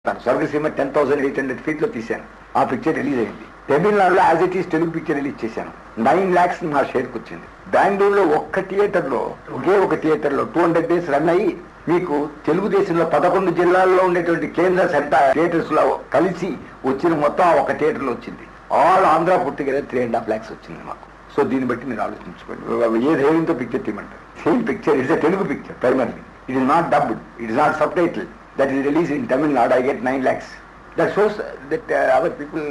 స్వర్గసీమ ten thousand eight hundred feet లో తీశాను ఆ పిక్చర్ రిలీజ్ అయింది తమిళనాడులో as it is Telugu picture release చేశాను నైన్ లాక్స్ నా షేర్కి వచ్చింది బెంగళూరులో ఒక్క థియేటర్ లో ఒకే ఒక థియేటర్ లో టూ హండ్రెడ్ డేస్ రన్ అయ్యి మీకు తెలుగుదేశంలో పదకొండు జిల్లాల్లో ఉండేటువంటి కేంద్ర సెంటర్ థియేటర్స్ లో కలిసి వచ్చిన మొత్తం ఆ ఒక థియేటర్ లో వచ్చింది ఆల్ ఆంధ్ర పుట్టిగల త్రీ అండ్ హాఫ్ లాక్స్ వచ్చింది మాకు సో దీన్ని బట్టి మీరు ఆలోచించుకోండి ఏ ధైర్యంతో పిక్చర్ తీయమంటారు same picture it's a Telugu picture primarily it is not dubbed it is not subtitle that is release in Tamil Nadu I get nine lakhs that shows that our people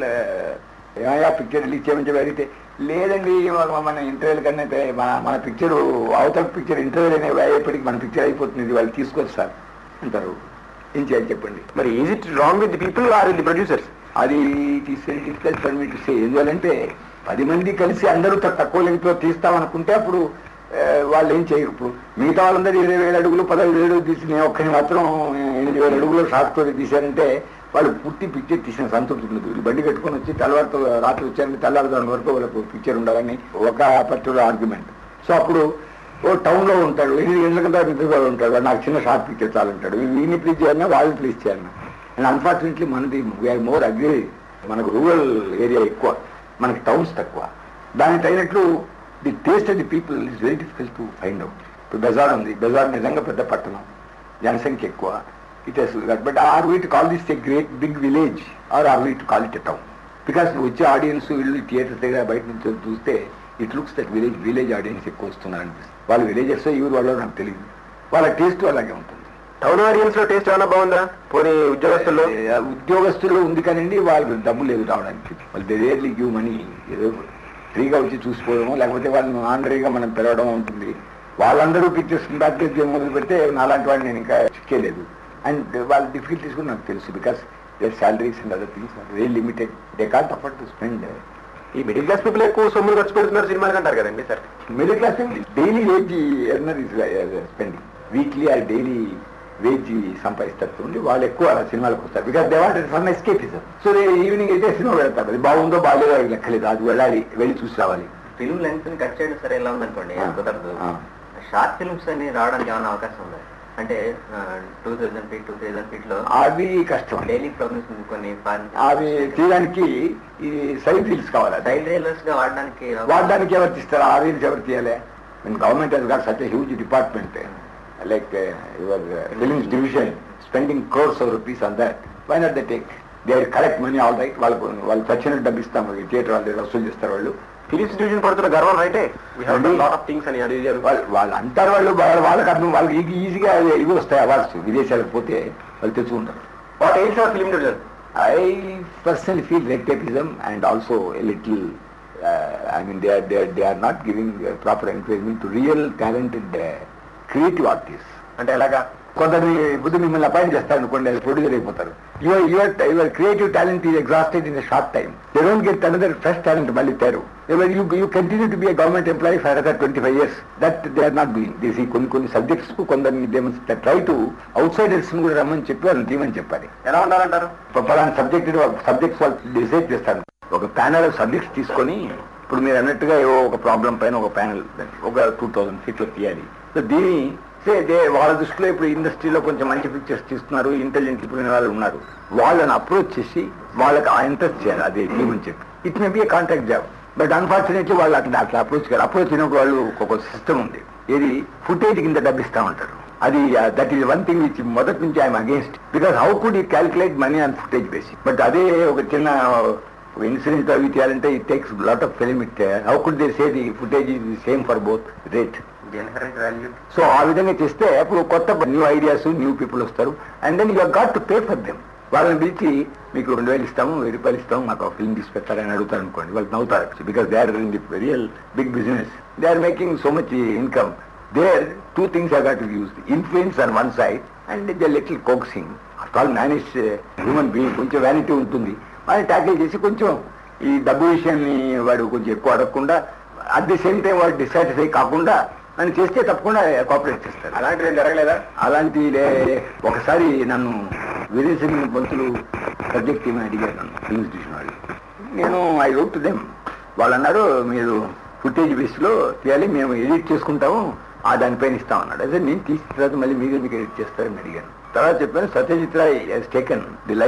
ఏమయ్యా పిక్చర్ రిలీజ్ చేయమని చెప్పి అడిగితే లేదండి మన- మన ఇంటర్వ్యూల కన్నా అయితే మన మన పిక్చర్ అవతల పిక్చర్ ఇంటర్వ్యూలు అనేవి అయ్యేప్పటికి మన పిక్చర్ అయిపోతుంది వాళ్ళు తీసుకొచ్చు సార్ అంటారు ఏం చేయాలి చెప్పండి మరి is it wrong with the people are with the producers అది difficult for me to say ఎందువల్లంటే పది మంది కలిసి అందరూ త- తక్కువ లెంగ్త్లో తీస్తామనుకుంటే అప్పుడు ఆ, వాళ్ళు ఏం చేయరు ఇప్పుడు మిగతా వాళ్ళందరూ ఇరవై వేల అడుగులు పదహైదు వేల అడుగులు తీసి నేను ఒక్కని మాత్రం ఎనిమిది వేల అడుగులు షార్ట్ స్టోరీ తీశారంటే వాళ్ళు పూర్తి పిక్చర్ తీసిన సంతృప్తి ఉండదు వీళ్ళు బండి కట్టుకొని వచ్చి తెల్లవారితో రాత్రి వచ్చారని తెల్లవారుదాని వరకు వాళ్ళకు పిక్చర్ ఉండాలని ఒక పర్టికులర్ ఆర్గ్యుమెంట్ సో అప్పుడు ఓ టౌన్ లో ఉంటాడు ఎనిమిది గంటల కంటే నిద్రపోయి ఉంటాడు వాడు నాకు చిన్న షార్ట్ పిక్చర్ చాలంటాడు వీడిని ప్లీజ్ చేయాలన్నా వాళ్ళని ప్లీజ్ చేయాలన్నా అండ్ అన్ఫార్చునేట్లీ మనది వీఆర్ మోర్ అగ్రి మనకు రూరల్ ఏరియా ఎక్కువ మనకి టౌన్స్ తక్కువ దానికి తగినట్లు the taste of the people is very difficult to find out ఇప్పుడు బెజార్ ఉంది బెజార్ నిజంగా పెద్ద పట్టణం జనసంఖ్య ఎక్కువ it has but are we to call this a great big village are are we to call it a town because వచ్చే ఆడియన్స్ వీళ్ళు థియేటర్ దగ్గర బయట నుంచి చూస్తే it looks that village village audience ఎక్కువ వస్తున్నారు అనిపిస్తుంది వాళ్ళు విలేజెస్ ఎవరు వాళ్ళు నాకు తెలియదు వాళ్ళ టేస్ట్ అలాగే ఉంటుంది టౌన్ ఆడియన్స్ లో టేస్ట్ ఏమైనా బాగుందా పోనీ ఉద్యోగస్తుల్లో ఏ, ఉద్యోగస్తుల్లో ఉంది కానండి వాళ్ళు డబ్బు లేదు రావడానికి వాళ్ళు రేర్లీ గివ్ మనీ ఏదో ఫ్రీగా వచ్చి చూసుకోవడమో లేకపోతే వాళ్ళని ఆండరీగా మనం పిలవడం ఉంటుంది వాళ్ళందరూ పిక్చర్స్ ప్రాక్టీస్ మొదలు పెడితే నాలాంటి వాడిని నేను ఇంకా చిక్కేలేదు అండ్ వాళ్ళ డిఫికల్టీస్ కూడా నాకు తెలుసు because their salaries and other things are very limited they can't afford to spend ఈ మిడిల్ క్లాస్ పీపుల్ ఎక్కువ సొమ్ములు ఖర్చు పెడుతున్నారు సినిమాలకు అంటారు కదండి sir middle class daily wage earner is spending weekly or daily wage సంపాదిస్తారు చూడండి వాళ్ళు ఎక్కువ సినిమాలకు వస్తారు because they want fun escapism so they evening అయితే సినిమా వెళ్తారు అది బాగుందో బాగాలేదో అది లెక్కలేదు అది వెళ్ళాలి వెళ్ళి చూసి రావాలి ఫిల్మ్ లెంగ్త్ ని కట్ చేయడం సరే ఎలా ఉందనుకోండి ఆ, కుదరదు ఆ. షార్ట్ ఫిల్మ్స్ అని రావడానికి ఏమైనా అవకాశం ఉందా అంటే two thousand feet two thousand feet లో అవి కష్టం డైలీ ప్రోగ్రామ్స్ కొన్ని అవి తీయడానికి ఈ సైడ్ ఫీల్స్ కావాలి సైడ్ రైలర్స్ గా వాడడానికి వాడడానికి ఎవరు తీస్తారు ఆ రీల్స్ ఎవరు తీయాలి government has got such huge department like your films division spending crores of rupees on that why not the take they collect money all right వాళ్ళకు వాళ్ళు చచ్చినట్టు డబ్బు ఇస్తాం థియేటర్ వాళ్ళు వసూలు చేస్తారు వాళ్ళు ఫిలిమ్స్ డివిజన్ పడుతున్న గర్వం రైటే వీ హావ్ అండి. లాట్ ఆఫ్ థింగ్స్ అని అది ఇది అని. వాళ్ళు వాళ్ళు అంటారు వాళ్ళు వాళ్ళ- వాళ్ళకి అర్థం వాళ్ళకి ఈజీ- ఈజీగా ఇవి వస్తాయి అవార్డ్స్ విదేశాలకు పోతే వాళ్ళు తెచ్చుకుంటారు what aims of film division I personally feel red tapeism and also a little, uh, I mean, they are, they, are, they are not giving uh, proper encouragement to real talented uh, creative artists. అంటే ఎలాగా కొందరిని బుద్ధి మిమ్మల్ని appoint చేస్తారు అనుకోండి అది producer అయిపోతారు your your your creative talent is exhausted in short time they don't get another fresh talent మళ్ళీ తేరు you you continue to be a government employee for other twenty five years that they are not doing this ఈ కొన్ని కొన్ని subjects కు కొందరిని they try to outsiders కూడా రమ్మని చెప్పి వాళ్ళని తీయమని చెప్పాలి ఎలా ఉండాలంటారు పలానా సబ్జెక్ట్ సబ్జెక్ట్స్ వాళ్ళు డిసైడ్ చేస్తారు ఒక ప్యానల్ సబ్జెక్ట్స్ తీసుకొని ఇప్పుడు మీరు అన్నట్టుగా ఏవో ఒక ప్రాబ్లం పైన ఒక ప్యానల్ ఒక టూ థౌసండ్ ఫీట్లో తీయాలి సో దీని సే దే వాళ్ళ దృష్టిలో ఇప్పుడు ఇండస్ట్రీలో కొంచెం మంచి పిక్చర్స్ తీస్తున్నారు ఇంటెలిజెంట్ ఇప్పుడు వాళ్ళు ఉన్నారు వాళ్ళని అప్రోచ్ చేసి వాళ్ళకి ఆ ఇంట్రెస్ట్ చేయాలి అదే తీయమని చెప్పి it may be a contact job but unfortunately వాళ్ళు అట్లా అట్లా అప్రోచ్ కాదు అప్రోచ్ అయినప్పుడు వాళ్ళు ఒక సిస్టమ్ ఉంది ఏది ఫుటేజ్ కింద డబ్బిస్తా ఉంటారు అది that is one thing which మొదటి నుంచి I'm against because how could you calculate money on footage basic but అదే ఒక చిన్న ఇన్సిడెంట్ అవి తీయాలంటే it takes lot of film it how could they say the footage is same for both rate generate value so ఆ విధంగా చేస్తే అప్పుడు కొత్త న్యూ ఐడియాస్ న్యూ పీపుల్ వస్తారు and then you got to pay for them వాళ్ళని పిలిచి మీకు రెండు వేలు ఇస్తాము వెయ్యి రూపాయలు ఇస్తాము మాకు ఫిల్మ్ తీసి పెట్టారని అడుగుతారు అనుకోండి వాళ్ళు నవ్వుతారు because they are in the real big business they are making so much income there two things I got uses influence on one side and the little coaxing all manage human being కొంచెం vanity ఉంటుంది వాళ్ళని tackle చేసి కొంచెం ఈ డబ్బు విషయాన్ని వాడు కొంచెం ఎక్కువ అడగకుండా అట్ ది సేమ్ టైం వాడు డిసాటిస్ఫై కాకుండా అని చేస్తే తప్పకుండా కోఆపరేట్ చేస్తారు అలాంటిది ఏం జరగలేదా అలాంటి లే- ఒకసారి నన్ను విదేశీ పంతులు సబ్జెక్ట్ ఏమని అడిగారు నన్ను ఫిల్మ్స్ చూసిన వాళ్ళు నేను ఐ రోట్ టు దెమ్ వాళ్ళు అన్నారు మీరు ఫుటేజ్ బేస్లో తీయాలి మేము ఎడిట్ చేసుకుంటాము ఆ దానిపైన ఇస్తామన్నాడు అదే నేను తీసిన తర్వాత మళ్ళీ మీరు మీకు ఎడిట్ చేస్తారని అడిగాను తర్వాత చెప్పాను సత్యజిత్ రాయ్ టేకన్ ది